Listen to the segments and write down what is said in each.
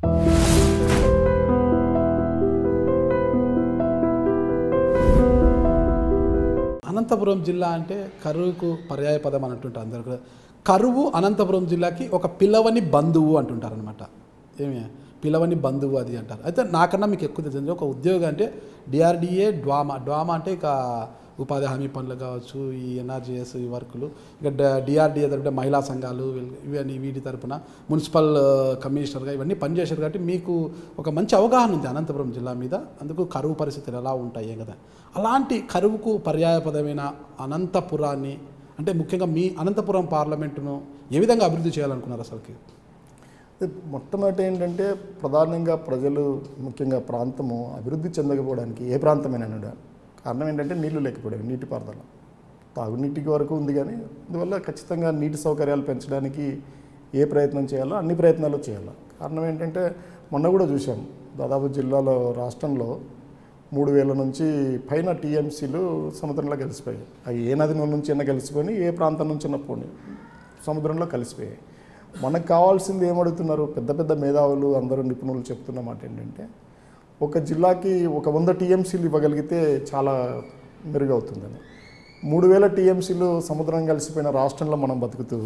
అనంతపురం జిల్లా అంటే కరువుకు పర్యాయ పదం అని అంటుంటారు అందరు కూడా కరువు అనంతపురం జిల్లాకి ఒక పిలవని బంధువు అంటుంటారు అనమాట ఏమి పిలవని బంధువు అది అంటారు అయితే నాకన్నా మీకు ఎక్కువ తెలిసింది ఒక ఉద్యోగం అంటే డిఆర్డిఏ డ్వామా డ్వామా అంటే ఇక ఉపాధి హామీ పనులు కావచ్చు ఈ ఎన్ఆర్జీఎస్ ఈ వర్కులు ఇక డిఆర్డిఏ తరపున మహిళా సంఘాలు వీళ్ళ- ఇవన్నీ వీటి తరపున మున్సిపల్ ఆ, కమిషనర్గా ఇవన్నీ పనిచేశారు కాబట్టి మీకు ఒక మంచి అవగాహన ఉంది అనంతపురం జిల్లా మీద అందుకు కరువు పరిస్థితులు ఎలా ఉంటాయి కదా అలాంటి కరువుకు పర్యాయపదమైన అనంతపురాన్ని అంటే ముఖ్యంగా మీ అనంతపురం పార్లమెంటును ఏ విధంగా అభివృద్ధి చేయాలనుకున్నారు అసలుకి ఇది మొట్టమొదటి ఏంటంటే ప్రధానంగా ప్రజలు ముఖ్యంగా ప్రాంతము అభివృద్ధి చెందకపోవడానికి ఏ ప్రాంతమైనా కూడా కారణం ఏంటంటే నీళ్లు లేకపోవడం నీటిపారుదల తాగునీటికి వరకు ఉంది కానీ అందువల్ల ఖచ్చితంగా నీటి సౌకర్యాలు పెంచడానికి ఏ ప్రయత్నం చేయాలో అన్ని ప్రయత్నాలు చేయాలి కారణం ఏంటంటే మొన్న కూడా చూసాం దాదాపు జిల్లాలో రాష్ట్రంలో మూడు వేల నుంచి పైన టీఎంసీలు సముద్రంలో కలిసిపోయాయి అవి ఏ నది నుంచి అయినా కలిసిపోయి ఏ ప్రాంతం నుంచి అయినా పోనీ సముద్రంలో కలిసిపోయాయి మనకు కావాల్సింది ఏమడుగుతున్నారు పెద్ద పెద్ద మేధావులు అందరూ నిపుణులు చెప్తున్న మాట ఏంటంటే ఒక జిల్లాకి ఒక వంద టీఎంసీలు ఇవ్వగలిగితే చాలా మెరుగవుతుందని మూడు వేల టీఎంసీలు సముద్రం కలిసిపోయిన రాష్ట్రంలో మనం బతుకుతూ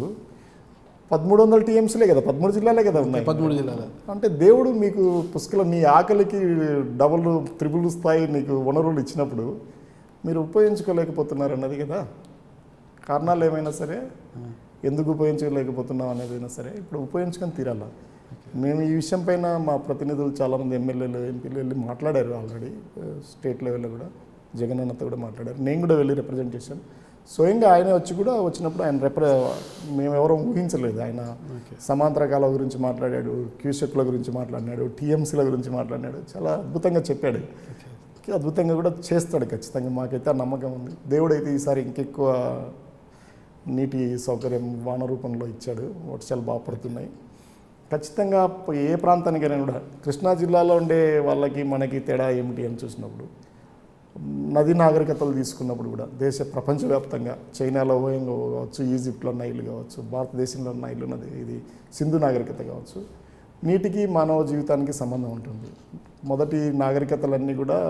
పదమూడు వందల టీఎంసీలే కదా పదమూడు జిల్లాలే కదా ఉన్నాయి పదమూడు జిల్లాలు అంటే దేవుడు మీకు పుష్కల నీ ఆకలికి డబుల్ త్రిబుల్ స్థాయి నీకు వనరులు ఇచ్చినప్పుడు మీరు ఉపయోగించుకోలేకపోతున్నారు అన్నది కదా కారణాలు ఏమైనా సరే ఎందుకు ఉపయోగించలేకపోతున్నాం అనేది అయినా సరే ఇప్పుడు ఉపయోగించుకొని తీరాల మేము ఈ విషయం పైన మా ప్రతినిధులు చాలామంది ఎమ్మెల్యేలు ఎంపీలు వెళ్ళి మాట్లాడారు ఆల్రెడీ స్టేట్ లెవెల్లో కూడా జగన్ అన్నతో కూడా మాట్లాడారు నేను కూడా వెళ్ళి రిప్రజెంట్ చేశాను స్వయంగా ఆయన వచ్చి కూడా వచ్చినప్పుడు ఆయన రెప్ర మేము ఎవరో ఊహించలేదు ఆయన సమాంతరకాల గురించి మాట్లాడాడు క్యూసెక్ల గురించి మాట్లాడినాడు టీఎంసీల గురించి మాట్లాడినాడు చాలా అద్భుతంగా చెప్పాడు అద్భుతంగా కూడా చేస్తాడు ఖచ్చితంగా మాకైతే ఆ నమ్మకం ఉంది దేవుడైతే ఈసారి ఇంకెక్కువ నీటి సౌకర్యం వాన రూపంలో ఇచ్చాడు వర్షాలు బాగా పడుతున్నాయి ఖచ్చితంగా ఏ ప్రాంతానికైనా కూడా కృష్ణా జిల్లాలో ఉండే వాళ్ళకి మనకి తేడా ఏమిటి అని చూసినప్పుడు నదీ నాగరికతలు తీసుకున్నప్పుడు కూడా దేశ ప్రపంచవ్యాప్తంగా చైనాలో ఓయంగా కావచ్చు ఈజిప్ట్లో నైలు కావచ్చు భారతదేశంలో నైలు నది ఇది సింధు నాగరికత కావచ్చు నీటికి మానవ జీవితానికి సంబంధం ఉంటుంది మొదటి నాగరికతలన్నీ కూడా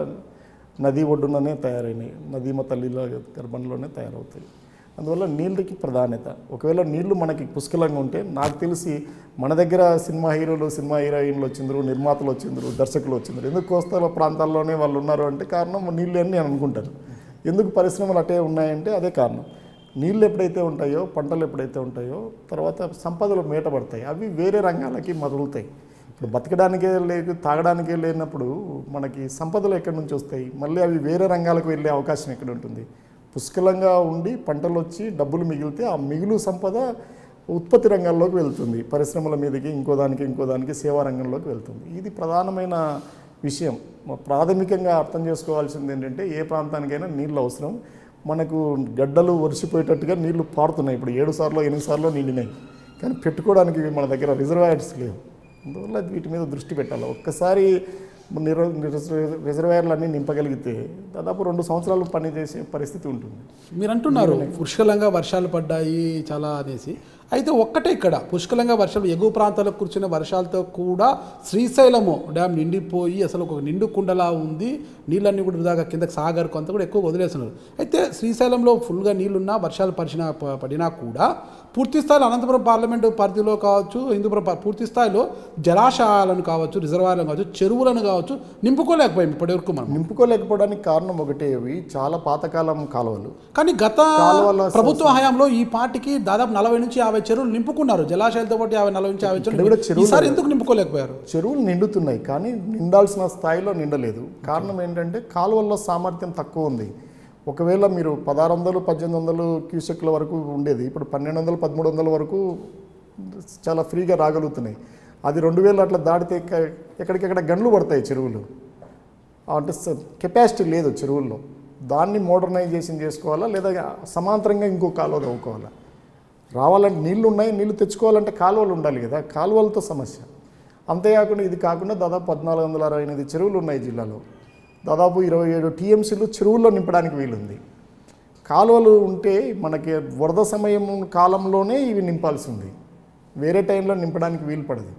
నది ఒడ్డుననే తయారైనాయి నదీమ తల్లిల గర్భంలోనే తయారవుతాయి అందువల్ల నీళ్ళకి ప్రాధాన్యత ఒకవేళ నీళ్లు మనకి పుష్కలంగా ఉంటే నాకు తెలిసి మన దగ్గర సినిమా హీరోలు సినిమా హీరోయిన్లు వచ్చిందరు నిర్మాతలు వచ్చిందరు దర్శకులు వచ్చిందరు ఎందుకు కోస్తాల ప్రాంతాల్లోనే వాళ్ళు ఉన్నారు అంటే కారణం నీళ్ళు అని నేను అనుకుంటాను ఎందుకు పరిశ్రమలు అటే ఉన్నాయంటే అదే కారణం నీళ్ళు ఎప్పుడైతే ఉంటాయో పంటలు ఎప్పుడైతే ఉంటాయో తర్వాత సంపదలు మేటపడతాయి అవి వేరే రంగాలకి మదులుతాయి ఇప్పుడు బతకడానికే లేదు తాగడానికే లేనప్పుడు మనకి సంపదలు ఎక్కడి నుంచి వస్తాయి మళ్ళీ అవి వేరే రంగాలకు వెళ్ళే అవకాశం ఎక్కడ ఉంటుంది పుష్కలంగా ఉండి పంటలు వచ్చి డబ్బులు మిగిలితే ఆ మిగులు సంపద ఉత్పత్తి రంగాల్లోకి వెళ్తుంది పరిశ్రమల మీదకి ఇంకో దానికి ఇంకో దానికి సేవా రంగంలోకి వెళ్తుంది ఇది ప్రధానమైన విషయం మ- ప్రాథమికంగా అర్థం చేసుకోవాల్సింది ఏంటంటే ఏ ప్రాంతానికైనా నీళ్ళు అవసరం మనకు గడ్డలు వరిసిపోయేటట్టుగా నీళ్లు పారుతున్నాయి ఇప్పుడు ఏడు సార్లు ఎనిమిది సార్లు నిండినాయి కానీ పెట్టుకోవడానికి మన దగ్గర రిజర్వాయర్స్ లేవు అందువల్ల వీటి మీద దృష్టి పెట్టాలి ఒక్కసారి నిర రిజర్వాయర్లు అన్నీ నింపగలిగితే దాదాపు రెండు సంవత్సరాలు పనిచేసే పరిస్థితి ఉంటుంది మీరు అంటున్నారు పుష్కలంగా వర్షాలు పడ్డాయి చాలా అనేసి అయితే ఒక్కటే ఇక్కడ పుష్కలంగా వర్షాలు ఎగువ ప్రాంతాలకు కూర్చున్న వర్షాలతో కూడా శ్రీశైలము డ్యామ్ నిండిపోయి అసలు ఒక నిండు కుండలా ఉంది నీళ్ళన్నీ కూడా వృధాగా కిందకి సాగర్ కొంత కూడా ఎక్కువ వదిలేస్తున్నారు అయితే శ్రీశైలంలో ఫుల్గా నీళ్లున్నా వర్షాలు పరిచినా ప- పడినా కూడా పూర్తి స్థాయిలో అనంతపురం పార్లమెంటు పరిధిలో కావచ్చు హిందూపురం పా- పూర్తి స్థాయిలో జలాశయాలను కావచ్చు రిజర్వాయర్లను కావచ్చు చెరువులను కావచ్చు నింపుకోలేకపోయాం ఇప్పటివరకు మనం నింపుకోలేకపోవడానికి కారణం ఒకటే అవి చాలా పాతకాలం కాలువలు కానీ గత కాలువల ప్రభుత్వ హయాంలో ఈ పార్టీకి దాదాపు నలభై నుంచి యాభై చెరువులు నింపుకున్నారు జలాశయాలతో పాటు యాభై నలభై నుంచి యాభై కూడా చెరువులు చెరువులు ఈసారి ఎందుకు నింపుకోలేకపోయారు చెరువులు నిండుతున్నాయి కానీ నిండాల్సిన స్థాయిలో నిండలేదు కారణం ఏంటంటే కాలువల్లో సామర్థ్యం తక్కువ ఉంది ఒకవేళ మీరు పదహారు వందలు పద్దెనిమిది వందలు క్యూసెక్ల వరకు ఉండేది ఇప్పుడు పన్నెండు వందలు పదమూడు వందల వరకు చాలా ఫ్రీగా రాగలుగుతున్నాయి అది రెండు వేలు అట్లా దాటితే ఎక్క- ఎక్కడికెక్కడ గండ్లు పడతాయి చెరువులు అంటే కెపాసిటీ లేదు చెరువుల్లో దాన్ని మోడర్నైజేషన్ చేసుకోవాలా లేదా సమాంతరంగా ఇంకో కాలువ తవ్వుకోవాలా రావాలంటే నీళ్లు ఉన్నాయి నీళ్లు తెచ్చుకోవాలంటే కాలువలు ఉండాలి కదా కాలువలతో సమస్య అంతేకాకుండా ఇది కాకుండా దాదాపు పద్నాలుగు వందల అరవై ఎనిమిది చెరువులు ఉన్నాయి జిల్లాలో దాదాపు ఇరవై ఏడు టీఎంసీలు చెరువుల్లో నింపడానికి వీలుంది కాలువలు ఉంటే మనకి వరద సమయం కాలంలోనే ఇవి నింపాల్సి ఉంది వేరే టైంలో నింపడానికి వీలు పడదు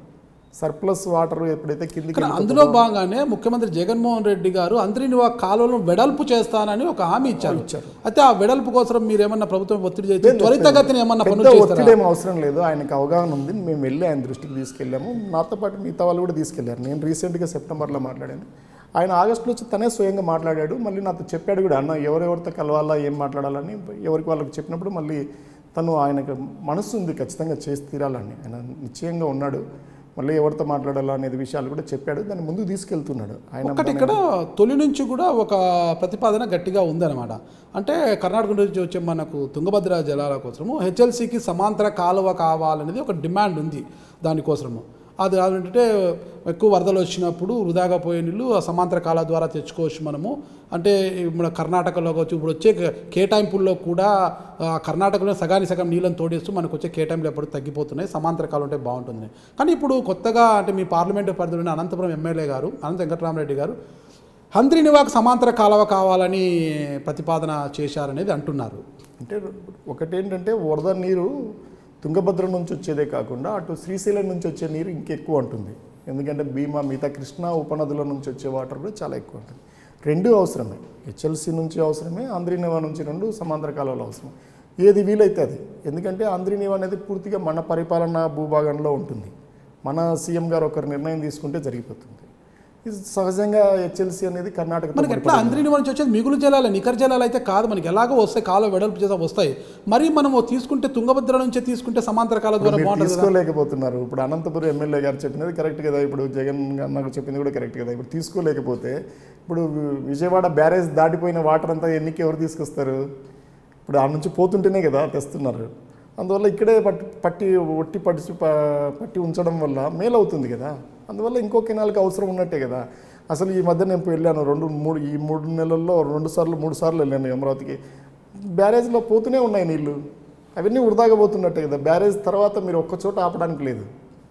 సర్ప్లస్ వాటర్ ఎప్పుడైతే కిందికి కానీ అందులో భాగంగానే ముఖ్యమంత్రి జగన్మోహన్ రెడ్డి గారు అంతరినివా కాలువలను వెడల్పు చేస్తానని ఒక హామీ ఇచ్చారు అయితే ఆ వెడల్పు కోసం మీరు ఏమన్నా ప్రభుత్వం ఒత్తిడి చేసి త్వరితగతిన ఏమన్నా పెద్ద పనులు చేస్తారా ఒత్తిడి ఏం అవసరం లేదు ఆయనకు అవగాహన ఉంది మేము వెళ్ళి ఆయన దృష్టికి తీసుకెళ్ళాము నాతో పాటు మిగతా వాళ్ళు కూడా తీసుకెళ్లారు నేను రీసెంట్గా సెప్టెంబర్లో మాట్లాడాను ఆయన ఆగస్టులో వచ్చి తనే స్వయంగా మాట్లాడాడు మళ్ళీ నాతో చెప్పాడు కూడా అన్న ఎవరెవరితో కలవాలా ఏం మాట్లాడాలని ఎవరికి వాళ్ళకి చెప్పినప్పుడు మళ్ళీ తను ఆయనకు మనసు ఉంది ఖచ్చితంగా చేసి తీరాలని ఆయన నిశ్చయంగా ఉన్నాడు మళ్ళీ ఎవరితో మాట్లాడాలా అనేది విషయాలు కూడా చెప్పాడు దాన్ని ముందుకు తీసుకెళ్తున్నాడు ఆయన ఒక్కటి ఇక్కడ తొలి నుంచి కూడా ఒక ప్రతిపాదన గట్టిగా ఉందన్నమాట అంటే కర్ణాటక నుంచి వచ్చే మనకు తుంగభద్ర జలాల కోసము హెచ్ఎల్సికి సమాంతర కాలువ కావాలనేది ఒక డిమాండ్ ఉంది దానికోసము అది ఏంటంటే ఎక్కువ వరదలు వచ్చినప్పుడు వృధాగా పోయే నీళ్ళు ఆ సమాంతర కాలువ ద్వారా తెచ్చుకోవచ్చు మనము అంటే మన కర్ణాటకలో వచ్చి ఇప్పుడు వచ్చే కేటాయింపుల్లో కూడా ఆ, కర్ణాటకలో సగానికి సగం నీళ్ళని తోడేస్తూ మనకు వచ్చే కేటాయింపులు ఎప్పుడు తగ్గిపోతున్నాయి సమాంతర కాలువ ఉంటే బాగుంటుంది కానీ ఇప్పుడు కొత్తగా అంటే మీ పార్లమెంటు పరిధిలోని అనంతపురం ఎమ్మెల్యే గారు అనంత వెంకటరామరెడ్డి గారు హంద్రినివాకు సమాంతర కాలువ కావాలని ప్రతిపాదన చేశారనేది అంటున్నారు అంటే ఒకటేంటంటే వరద నీరు తుంగభద్ర నుంచి వచ్చేదే కాకుండా అటు శ్రీశైలం నుంచి వచ్చే నీరు ఇంకెక్కువ ఉంటుంది ఎందుకంటే భీమా మిగతా కృష్ణా ఉపనదుల నుంచి వచ్చే వాటర్ కూడా చాలా ఎక్కువ ఉంటుంది రెండు అవసరమే హెచ్ఎల్సి నుంచి అవసరమే ఆంధ్రీనివా నుంచి రెండు సమాంతర కాలువలు అవసరం ఏది వీలైతే అది ఎందుకంటే ఆంధ్రీనివా అనేది పూర్తిగా మన పరిపాలన భూభాగంలో ఉంటుంది మన సీఎం గారు ఒకరు నిర్ణయం తీసుకుంటే జరిగిపోతుంది ఇది సహజంగా హెచ్ఎల్సి అనేది కర్ణాటక మనకి ఎట్లా అంద్రిని నుంచి వచ్చేది మిగులు జలాలు నికర జలాలు అయితే కాదు మనకి ఎలాగో వస్తాయి కాలువ వెడల్పు చేసా వస్తాయి మరి మనము తీసుకుంటే తుంగభద్ర నుంచే తీసుకుంటే సమాంతర కాలువ ద్వారా మీరు బాగుంటుంది కదా తీసుకోలేకపోతున్నారు ఇప్పుడు అనంతపురం ఎమ్మెల్యే గారు చెప్పినది కరెక్ట్ కదా ఇప్పుడు జగన్ గారు నాకు చెప్పింది కూడా కరెక్ట్ కదా ఇప్పుడు తీసుకోలేకపోతే ఇప్పుడు విజయవాడ బ్యారేజ్ దాటిపోయిన వాటర్ అంతా ఎన్నికి ఎవరు తీసుకొస్తారు ఇప్పుడు ఆ నుంచి పోతుంటేనే కదా తెస్తున్నారు అందువల్ల ఇక్కడే పట్టి పట్టి ఒట్టి పట్టి పట్టి ఉంచడం వల్ల మేలు అవుతుంది కదా అందువల్ల ఇంకో కెనాల్కి అవసరం ఉన్నట్టే కదా అసలు ఈ మధ్య నేను వెళ్ళాను రెండు మూడు ఈ మూడు నెలల్లో రెండు సార్లు మూడు సార్లు వెళ్ళాను అమరావతికి బ్యారేజ్లో పోతూనే ఉన్నాయి నీళ్లు అవన్నీ వృధాగా పోతున్నట్టే కదా బ్యారేజ్ తర్వాత మీరు ఒక్క చోట ఆపడానికి లేదు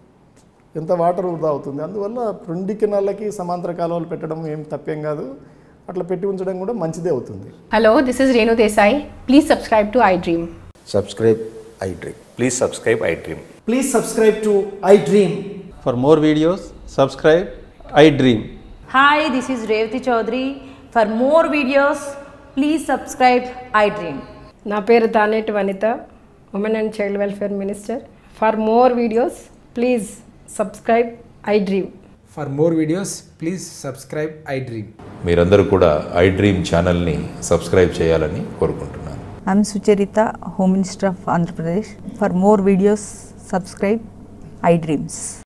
ఎంత వాటర్ వృధా అవుతుంది అందువల్ల రెండు కెనాళ్ళకి సమాంతర కాలువలు పెట్టడం ఏం తప్పేం కాదు అట్లా పెట్టి ఉంచడం కూడా మంచిదే అవుతుంది Hello, this is Renu Desai. Please subscribe to iDream. subscribe iDream. Please subscribe iDream. Please subscribe to iDream. For more videos, subscribe iDream. Hi, this is Revati Chaudhary. For more videos, please subscribe iDream. నా పేరు Daneti Vanitha women and child welfare minister for more videos please subscribe iDream For more videos, please subscribe iDream. మీరందరూ కూడా iDream ఛానల్ని subscribe చేయాలని కోరుకుంటున్నాను I'm Sucharita, Home Minister of Andhra Pradesh. For more videos, subscribe iDreams.